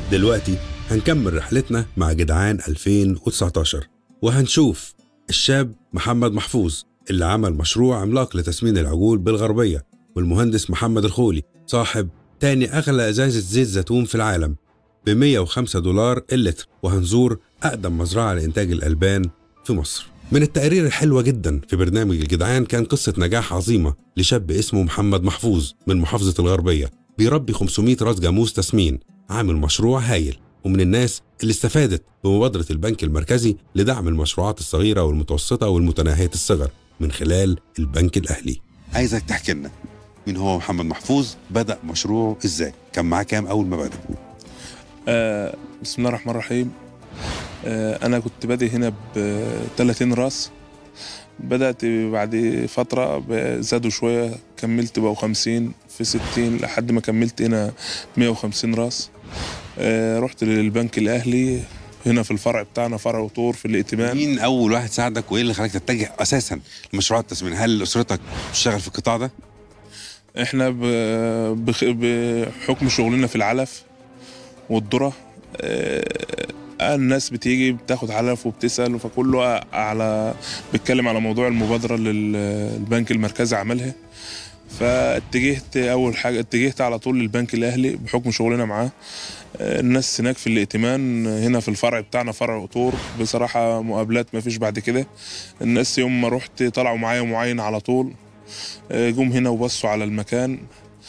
دلوقتي هنكمل رحلتنا مع جدعان 2019 وهنشوف الشاب محمد محفوظ اللي عمل مشروع عملاق لتسمين العجول بالغربية والمهندس محمد الخولي صاحب تاني أغلى إزازة زيت زيتون في العالم ب 105 دولار اللتر وهنزور أقدم مزرعة لإنتاج الألبان في مصر من التقارير الحلوة جدا في برنامج الجدعان كان قصة نجاح عظيمة لشاب اسمه محمد محفوظ من محافظة الغربية بيربي 500 راس جاموس تسمين عامل مشروع هايل ومن الناس اللي استفادت بمبادرة البنك المركزي لدعم المشروعات الصغيرة والمتوسطة والمتناهية الصغر من خلال البنك الأهلي عايزك تحكي لنا مين هو محمد محفوظ بدأ مشروعه ازاي كان معاه كام اول ما بدأ آه بسم الله الرحمن الرحيم آه انا كنت بادئ هنا ب 30 راس بدأت بعد فترة ب- زادوا شوية كملت بقوا 50 في 60 لحد ما كملت هنا 150 راس آه رحت للبنك الأهلي هنا في الفرع بتاعنا فرع وطور في الائتمان مين اول واحد ساعدك وايه اللي خلاك تتجه اساسا لمشروعات التسمين هل اسرتك بتشتغل في القطاع ده احنا ب... بخ... بحكم شغلنا في العلف والذرة آه، الناس بتيجي بتاخد علف وبتسأل فكله على بيتكلم على موضوع المبادرة اللي البنك المركزي عملها فاتجهت اول حاجه اتجهت على طول للبنك الاهلي بحكم شغلنا معاه آه، الناس هناك في الائتمان هنا في الفرع بتاعنا فرع قطور بصراحه مقابلات ما فيش بعد كده الناس يوم ما رحت طلعوا معايا معاين على طول آه، جم هنا وبصوا على المكان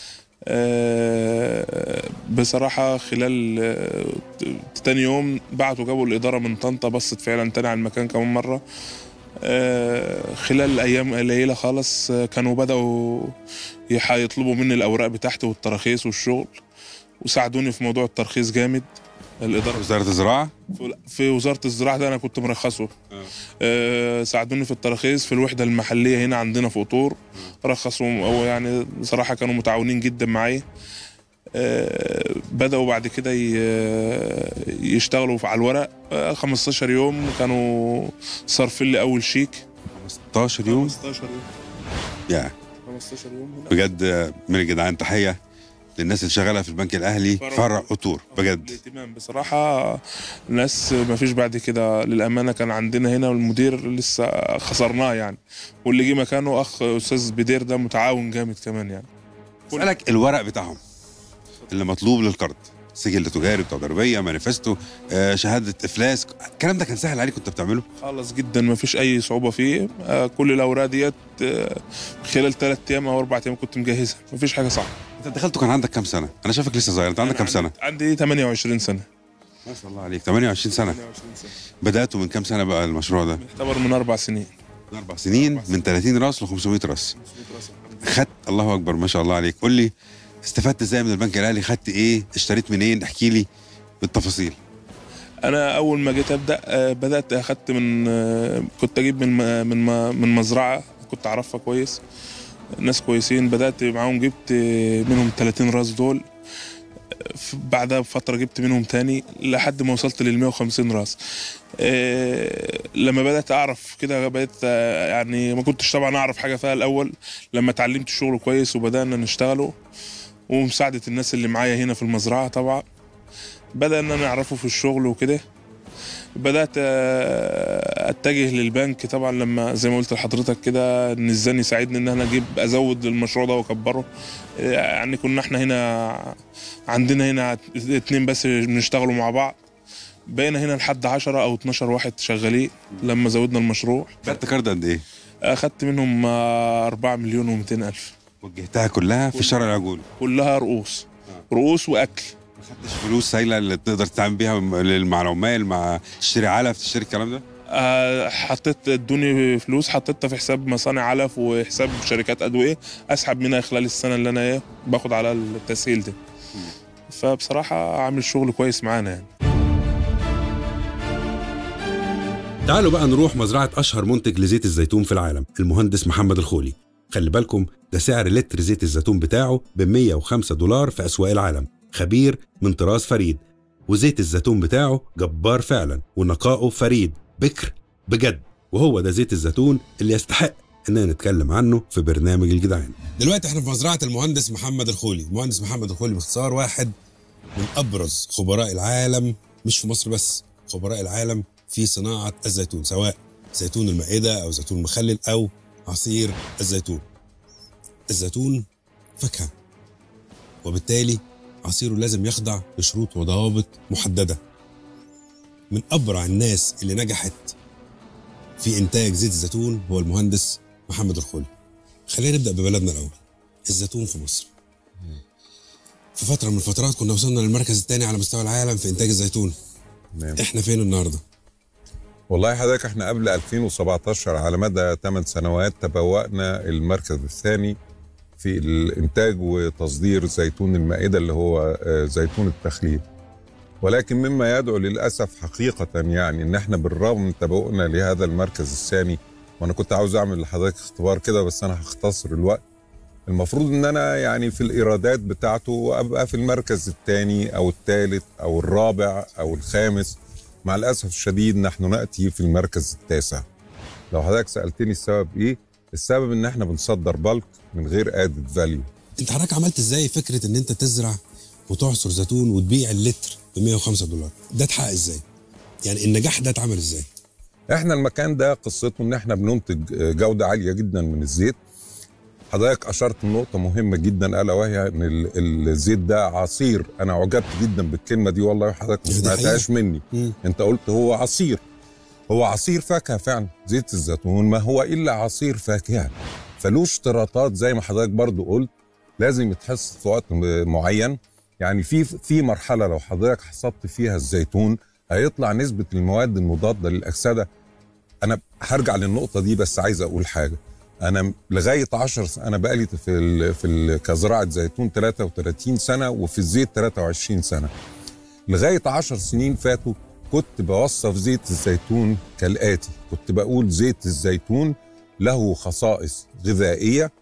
آه، بصراحة خلال آه، تاني يوم بعتوا جابوا الإدارة من طنطا بصت فعلا تاني على المكان كمان مرة آه، خلال أيام قليلة خالص آه، كانوا بدأوا يح- يطلبوا مني الأوراق بتاعتي والتراخيص والشغل وساعدوني في موضوع الترخيص جامد الإدارة وزاره الزراعه في- في وزاره الزراعه ده انا كنت مرخصه آه ساعدوني في التراخيص في الوحده المحليه هنا عندنا في قطور رخصوا او يعني بصراحه كانوا متعاونين جدا معايا آه بداوا بعد كده ي- يشتغلوا على الورق آه 15 يوم كانوا صارفين لي اول شيك 15 يوم 15 يوم يا 15 يوم هنا. بجد آه، من الجدعان تحيه للناس اللي شغاله في البنك الاهلي فرع فرع قطور بجد الاهتمام بصراحة ناس ما فيش بعد كده للأمانة كان عندنا هنا المدير لسه خسرناه يعني واللي جه مكانه أخ أستاذ بدير ده متعاون جامد كمان يعني اسالك الورق بتاعهم اللي مطلوب للقرض سجل تجاري بتاع ضريبيه مانيفستو آه، شهاده افلاس الكلام ده كان سهل عليك كنت بتعمله خالص جدا ما فيش أي صعوبة فيه آه، كل الأوراق ديت آه، خلال ثلاث أيام أو أربع أيام كنت مجهزها ما فيش حاجة صعبة انت دخلت كان عندك كام سنه انا شايفك لسه صغير انت عندك كام سنه عندي 28 سنة ما شاء الله عليك 28 سنه 28 سنة بداتوا من كام سنه بقى المشروع ده يعتبر من أربع سنين من اربع سنين من 30 راس ل 500 راس خدت الله اكبر ما شاء الله عليك قول لي استفدت ازاي من البنك الاهلي خدت ايه اشتريت منين احكي لي بالتفاصيل انا اول ما جيت ابدا آه، بدات اخدت من آه، كنت اجيب من م- من م- من مزرعه كنت اعرفها كويس ناس كويسين بدات معاهم جبت آه، منهم 30 راس دول آه، ف- بعدها بفتره جبت منهم تاني لحد ما وصلت لل 150 راس آه، لما بدات اعرف كده بقيت آه، يعني ما كنتش طبعا اعرف حاجه فيها الاول لما اتعلمت الشغل كويس وبدانا نشتغله ومساعده الناس اللي معايا هنا في المزرعه طبعا بدأ ان انا اعرفه في الشغل وكده بدأت آه، اتجه للبنك طبعا لما زي ما قلت لحضرتك كده ان ازاي يساعدني ان انا اجيب ازود المشروع ده واكبره آه، يعني كنا احنا هنا عندنا هنا اتنين بس بنشتغلوا مع بعض بقينا هنا لحد 10 او 12 واحد شغالين لما زودنا المشروع خدت كارد قد ايه اخدت منهم آه، 4 مليون و200 الف وجهتها كلها في شارع العجول كلها رؤوس رؤوس واكل ما خدتش فلوس سايله اللي تقدر تتعامل بيها مع العمال مع تشتري علف تشتري الكلام ده آه، حطيت ادوني فلوس حطيتها في حساب مصانع علف وحساب شركات ادويه اسحب منها خلال السنه اللي انا ايه باخد على التسهيل ده فبصراحه عامل شغل كويس معانا يعني تعالوا بقى نروح مزرعة أشهر منتج لزيت الزيتون في العالم المهندس محمد الخولي خلي بالكم ده سعر لتر زيت الزيتون بتاعه ب 105 دولار في أسواق العالم خبير من طراز فريد وزيت الزيتون بتاعه جبار فعلا ونقائه فريد بكر بجد وهو ده زيت الزيتون اللي يستحق اننا نتكلم عنه في برنامج الجدعان دلوقتي احنا في مزرعه المهندس محمد الخولي المهندس محمد الخولي باختصار واحد من ابرز خبراء العالم مش في مصر بس خبراء العالم في صناعه الزيتون سواء زيتون المائده او زيتون مخلل او عصير الزيتون الزيتون فاكهه وبالتالي عصيره لازم يخضع لشروط وضوابط محدده من ابرع الناس اللي نجحت في انتاج زيت الزيتون هو المهندس محمد الخولي خلينا نبدا ببلدنا الاول الزيتون في مصر في فتره من الفترات كنا وصلنا للمركز الثاني على مستوى العالم في انتاج الزيتون تمام احنا فين النهارده والله حضرتك احنا قبل 2017 على مدى 8 سنوات تبوأنا المركز الثاني في الانتاج وتصدير زيتون المائده اللي هو آه، زيتون التخليل ولكن مما يدعو للاسف حقيقه يعني ان احنا بالرغم من تبوؤنا لهذا المركز الثاني وانا كنت عاوز اعمل لحضرتك اختبار كده بس انا هختصر الوقت المفروض ان انا يعني في الايرادات بتاعته ابقى في المركز الثاني او الثالث او الرابع او الخامس مع الاسف الشديد نحن ناتي في المركز التاسع لو حضرتك سالتني السبب ايه السبب ان احنا بنصدر بالك من غير ادد فاليو انت حضرتك عملت ازاي فكره ان انت تزرع وتعصر زيتون وتبيع اللتر ب 105 دولار ده اتحقق ازاي يعني النجاح ده اتعمل ازاي احنا المكان ده قصته ان احنا بننتج جوده عاليه جدا من الزيت حضرتك اشرت لنقطه مهمه جدا الا وهي ان ال- الزيت ده عصير انا عجبت جدا بالكلمه دي والله حضرتك ما دي سمعتهاش مني مم. انت قلت هو عصير هو عصير فاكهه فعلا زيت الزيتون ما هو الا عصير فاكهه فله اشتراطات زي ما حضرتك برضو قلت لازم يتحس في وقت م- معين يعني في في مرحله لو حضرتك حصدت فيها الزيتون هيطلع نسبه المواد المضاده للاكسده انا هرجع للنقطه دي بس عايز اقول حاجه انا لغايه 10 س- انا بقالي في ال في ال كزراعه زيتون 33 سنه وفي الزيت 23 سنه لغايه 10 سنين فاتوا كنت بوصف زيت الزيتون كالاتي كنت بقول زيت الزيتون له خصائص غذائيه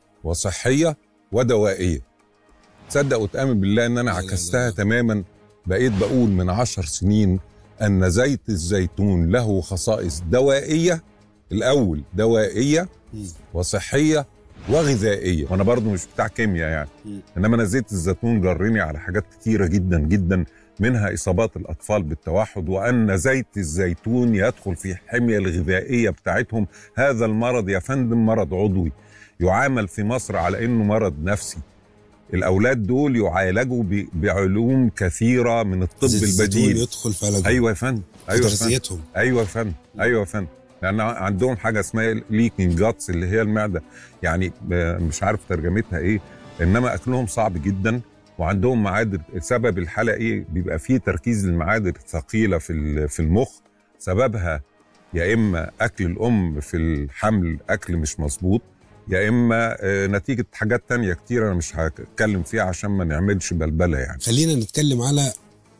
وصحيه ودوائيه تصدق وتامن بالله ان انا لا لا عكستها لا. تماما بقيت بقول من عشر سنين ان زيت الزيتون له خصائص دوائيه الاول دوائيه مم. وصحيه وغذائيه وانا برضو مش بتاع كيمياء يعني مم. انما انا زيت الزيتون جرني على حاجات كتيره جدا جدا منها اصابات الاطفال بالتوحد وان زيت الزيتون يدخل في الحميه الغذائيه بتاعتهم هذا المرض يا فندم مرض عضوي يعامل في مصر على انه مرض نفسي الاولاد دول يعالجوا ب- بعلوم كثيره من الطب زيت الزيتون البديل يدخل في علاجهم ايوه يا فندم في ايوه يا فندم تغذيتهم ايوه يا فندم ايوه يا فندم لان عندهم حاجه اسمها ليكينج جاتس اللي هي المعده يعني آه، مش عارف ترجمتها ايه انما اكلهم صعب جدا وعندهم معادن سبب الحاله ايه بيبقى فيه تركيز المعادن الثقيله في ال- في المخ سببها يا اما اكل الام في الحمل اكل مش مظبوط يا اما آه، نتيجه حاجات تانية كتير انا مش هتكلم فيها عشان ما نعملش بلبله يعني خلينا نتكلم على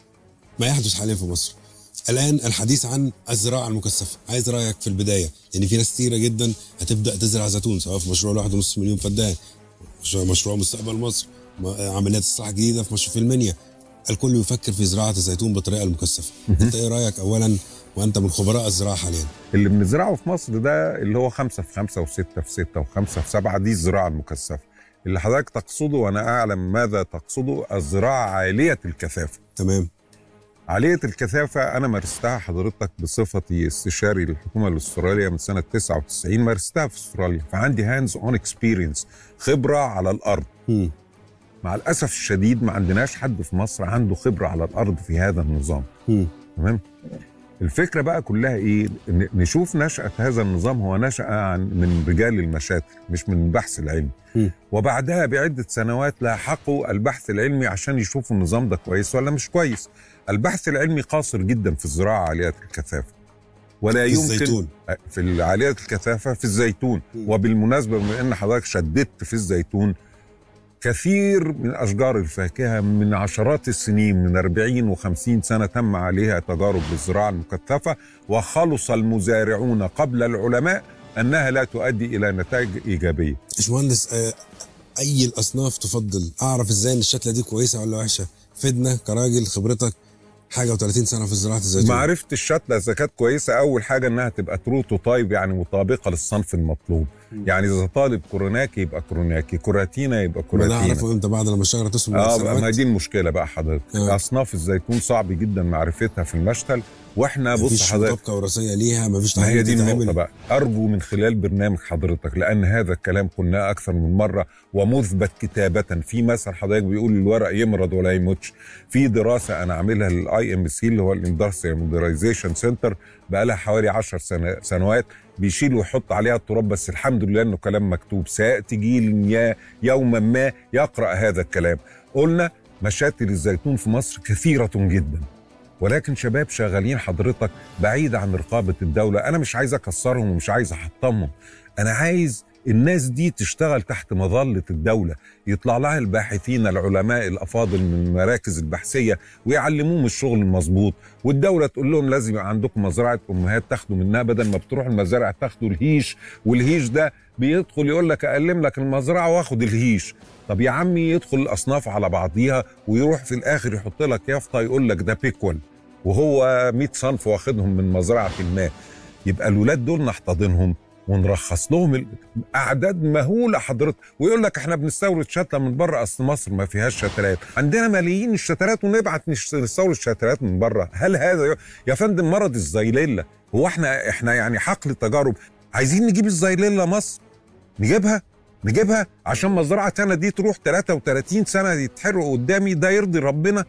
ما يحدث حاليا في مصر الان الحديث عن الزراعه المكثفه عايز رايك في البدايه لان في ناس كتيره جدا هتبدا تزرع زيتون سواء في مشروع لواحد ونص مليون فدان مشروع, مشروع مستقبل مصر م- عمليات اصلاح جديده في مشروع في المنيا الكل يفكر في زراعه الزيتون بالطريقه المكثفه انت ايه رايك اولا وانت من خبراء الزراعه حاليا اللي بنزرعه في مصر ده اللي هو خمسة في خمسة وستة في ستة وخمسة في سبعة دي الزراعة المكثفة اللي حضرتك تقصده وأنا أعلم ماذا تقصده الزراعة عالية الكثافة تمام عالية الكثافة أنا مارستها حضرتك بصفتي استشاري للحكومة الأسترالية من سنة 99 مارستها في أستراليا فعندي هاندز اون اكسبيرينس خبرة على الأرض مم. مع الأسف الشديد ما عندناش حد في مصر عنده خبرة على الأرض في هذا النظام مم. تمام الفكرة بقى كلها ايه ن- نشوف نشأة هذا النظام هو نشأ عن من رجال المشاتل مش من البحث العلمي مم. وبعدها بعدة سنوات لاحقوا البحث العلمي عشان يشوفوا النظام ده كويس ولا مش كويس البحث العلمي قاصر جدا في الزراعة عالية الكثافة ولا في يمكن الزيتون. في عالية الكثافة في الزيتون مم. وبالمناسبة بما ان حضرتك شددت في الزيتون كثير من أشجار الفاكهة من عشرات السنين من 40 و50 سنة تم عليها تجارب بالزراعة المكثفة وخلص المزارعون قبل العلماء أنها لا تؤدي إلى نتائج إيجابية باشمهندس آه، اي الاصناف تفضل اعرف ازاي ان الشتله دي كويسه ولا وحشه فدنا كراجل خبرتك حاجه و30 سنه في زراعه الزيتون معرفة الشتلة إذا كانت كويسة أول حاجة إنها تبقى تروتو تايب يعني مطابقة للصنف المطلوب يعني اذا طالب كوروناكي يبقى كوروناكي كوراتينا يبقى ما ده كوراتينا اعرفه امتى بعد لما الشجره تسمر اه سنوات؟ بقى ما دي المشكله بقى حضرتك آه. اصناف الزيتون صعب جدا معرفتها في المشتل واحنا بص مفيش حضرتك مطابقه وراثيه ليها مفيش ما هي تحاليل دي تتعمل. النقطة بقى أرجو من خلال برنامج حضرتك لأن هذا الكلام قلناه أكثر من مرة ومثبت كتابة في مثل حضرتك بيقول الورق يمرض ولا يموتش في دراسة أنا عاملها للآي ام سي اللي هو الاندستريال مودرايزيشن سنتر بقى لها حوالي 10 سنة سنوات بيشيل ويحط عليها التراب بس الحمد لله انه كلام مكتوب سياتي جيل يا- يوما ما يقرا هذا الكلام قلنا مشاتل الزيتون في مصر كثيره جدا ولكن شباب شغالين حضرتك بعيد عن رقابه الدوله انا مش عايز اكسرهم ومش عايز احطمهم انا عايز الناس دي تشتغل تحت مظله الدوله يطلع لها الباحثين العلماء الافاضل من المراكز البحثيه ويعلموهم الشغل المظبوط والدوله تقول لهم لازم يبقى عندكم مزرعه امهات تاخدوا منها بدل ما بتروحوا المزارع تاخدوا الهيش والهيش ده بيدخل يقول لك اقلم لك المزرعه واخد الهيش طب يا عمي يدخل الاصناف على بعضيها ويروح في الاخر يحط لك يافطه يقول لك ده بيكول وهو 100 صنف واخدهم من مزرعه ما يبقى الولاد دول نحتضنهم ونرخص لهم ال- اعداد مهوله حضرتك ويقول لك احنا بنستورد شتله من بره اصل مصر ما فيهاش شتلات عندنا ملايين الشتلات ونبعت نش- نستورد شتلات من بره هل هذا ي- يا فندم مرض الزيليلا هو احنا احنا يعني حقل تجارب عايزين نجيب الزيليلا مصر نجيبها نجيبها عشان مزرعه سنه دي تروح 33 سنه يتحرقوا قدامي ده يرضي ربنا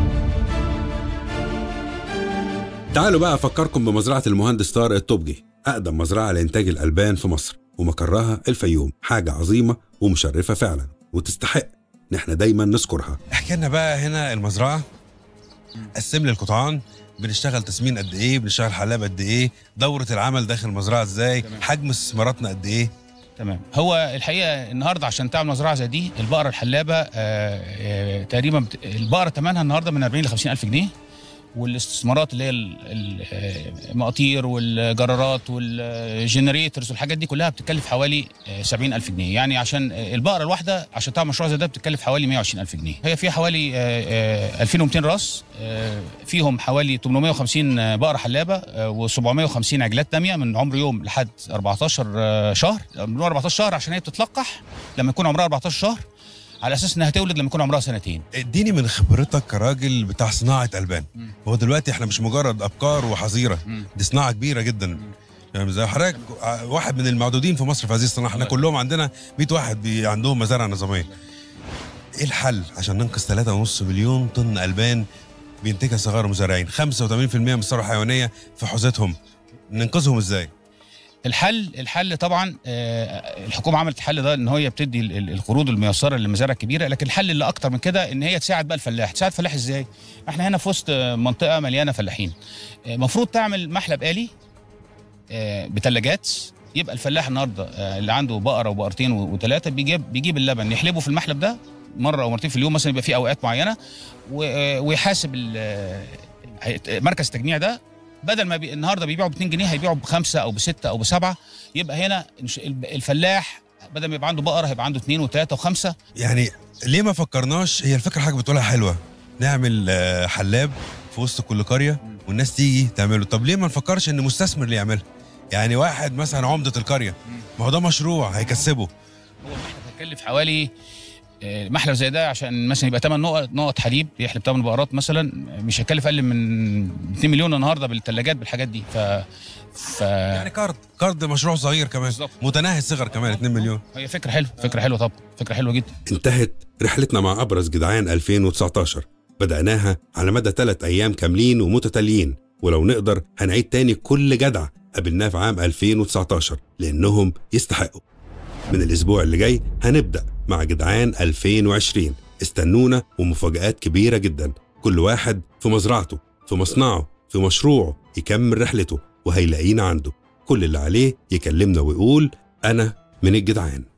تعالوا بقى افكركم بمزرعه المهندس طارق الطبجي اقدم مزرعه لانتاج الالبان في مصر ومقرها الفيوم حاجه عظيمه ومشرفه فعلا وتستحق ان احنا دايما نذكرها احكي لنا بقى هنا المزرعه قسم لي القطعان بنشتغل تسمين قد ايه بنشتغل حلاب قد ايه دوره العمل داخل المزرعه ازاي حجم استثماراتنا قد ايه تمام هو الحقيقه النهارده عشان تعمل مزرعه زي دي البقره الحلابه آه، آه، تقريبا بت- البقره ثمنها النهارده من 40 ل 50 الف جنيه والاستثمارات اللي هي ال- ال- آه، المقاطير والجرارات والجنريتورز والحاجات دي كلها بتكلف حوالي آه، 70 الف جنيه يعني عشان آه، البقره الواحده عشان تعمل مشروع زي ده بتكلف حوالي 120 الف جنيه هي فيها حوالي آه، آه، 2200 راس آه، فيهم حوالي 850 بقره حلابه و750 عجلات داميه من عمر يوم لحد 14 آه، شهر من 14 شهر عشان هي بتتلقح لما يكون عمرها 14 شهر على اساس انها تولد لما يكون عمرها سنتين اديني من خبرتك كراجل بتاع صناعه البان مم. هو دلوقتي احنا مش مجرد ابقار وحظيره مم. دي صناعه كبيره جدا يعني زي حضرتك واحد من المعدودين في مصر في هذه الصناعه احنا كلهم عندنا 100 واحد بي عندهم مزارع نظاميه ايه الحل عشان ننقذ 3.5 مليون طن البان بينتجها صغار المزارعين 85% من الثروه الحيوانيه في حوزتهم ننقذهم ازاي الحل الحل طبعا آه، الحكومه عملت الحل ده ان هي بتدي ال- ال- القروض الميسره للمزارع الكبيره لكن الحل اللي اكتر من كده ان هي تساعد بقى الفلاح تساعد الفلاح ازاي احنا هنا في وسط آه، منطقه مليانه فلاحين المفروض تعمل محلب آلي آه، بثلاجات يبقى الفلاح النهارده آه، اللي عنده بقره وبقرتين وثلاثه بيجيب بيجيب اللبن يحلبه في المحلب ده مره او مرتين في اليوم مثلا يبقى في اوقات معينه و- آه، ويحاسب ال- آه، مركز التجميع ده بدل ما بي... النهارده بيبيعوا ب 2 جنيه هيبيعوا بخمسه او بسته او بسبعه يبقى هنا الش- الب- الفلاح بدل ما يبقى عنده بقره هيبقى عنده اثنين وثلاثه وخمسه يعني ليه ما فكرناش هي الفكره حاجه بتقولها حلوه نعمل آه، حلاب في وسط كل قريه والناس تيجي تعمله طب ليه ما نفكرش ان مستثمر اللي يعملها يعني واحد مثلا عمده القريه ما هو ده مشروع هيكسبه هو المحلب هيكلف حوالي آه، محلب زي ده عشان مثلا يبقى 8 نقط نقط حليب يحلب 8 بقرات مثلا مش هيكلف اقل من 2 مليون النهارده بالثلاجات بالحاجات دي ف ف يعني كارد كارد مشروع صغير كمان بالظبط. متناهي الصغر كمان 2 مليون هي فكره حلوه فكره حلوه طبعا فكره حلوه جدا انتهت رحلتنا مع أبرز جدعان 2019 بدأناها على مدى ثلاث أيام كاملين ومتتاليين ولو نقدر هنعيد تاني كل جدع قابلناه في عام 2019 لأنهم يستحقوا من الأسبوع اللي جاي هنبدأ مع جدعان 2020 استنونا ومفاجآت كبيرة جدا كل واحد في مزرعته في مصنعه في مشروعه يكمل رحلته وهيلاقينا عنده كل اللي عليه يكلمنا ويقول أنا من الجدعان